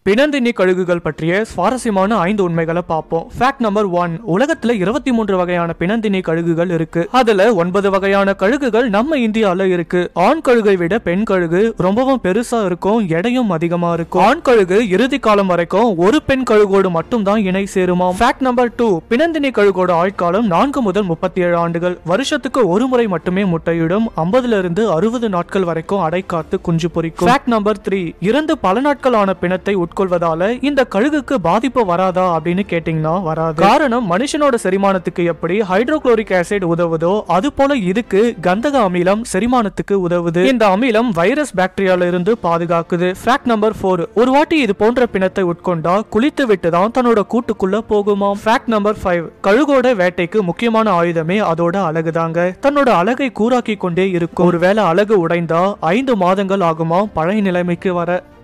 பிணந்தினி கழுகுகள் பற்றிய சுவாரஸ்யமான ஐந்து உண்மைகளை பார்ப்போம் ஃபேக்ட் நம்பர் ஒன் உலகத்துல இருபத்தி மூன்று வகையான பிணந்தினி கழுகுகள் இருக்கு அதுல ஒன்பது வகையான கழுகுகள் நம்ம இந்தியால இருக்கு ஆண் கழுகை விட பெண் கழுகு ரொம்பவும் பெருசா இருக்கும் எடையும் அதிகமா இருக்கும் ஆண் கழுகு இறுதி காலம் வரைக்கும் ஒரு பெண் கழுகோடு மட்டும்தான் இணை சேருமாம் ஃபேக்ட் நம்பர் டூ பிணந்தினி கழுகோட ஆயுட்காலம் நான்கு முதல் முப்பத்தி ஏழு ஆண்டுகள் வருஷத்துக்கு ஒரு முறை மட்டுமே முட்டையிடும் ஐம்பதுல இருந்து அறுபது நாட்கள் வரைக்கும் அடை காத்து குஞ்சு பொரிக்கும் ஃபேக்ட் நம்பர் த்ரீ இறந்து பல நாட்கள் ஆன பிணத்தை உட்கொள்வதால இந்த கழுகுக்கு பாதிப்பு வராதா அப்படின்னு கேட்டீங்கன்னா வராது காரணம் மனுஷனோட செரிமானத்துக்கு எப்படி ஹைட்ரோகுளோரிக் ஆசிட் உதவுதோ அது போல இதுக்கு கந்தக அமிலம் செரிமானத்துக்கு உதவுது இந்த அமிலம் வைரஸ் பாக்டீரியால இருந்து பாதுகாக்குது ஃபேக்ட் நம்பர் ஃபோர் ஒரு வாட்டி இது போன்ற பிணத்தை உட்கொண்டா குளித்து விட்டு தான் தன்னோட கூட்டுக்குள்ள போகுமாம் ஃபேக்ட் நம்பர் ஃபைவ் கழுகோட வேட்டைக்கு முக்கியமான ஆயுதமே அதோட அழகுதாங்க தன்னோட அழகை கூராக்கி கொண்டே இருக்கும் ஒருவேளை அழகு உடைந்தா ஐந்து மாதங்கள் ஆகுமா பழைய நிலைமைக்கு வர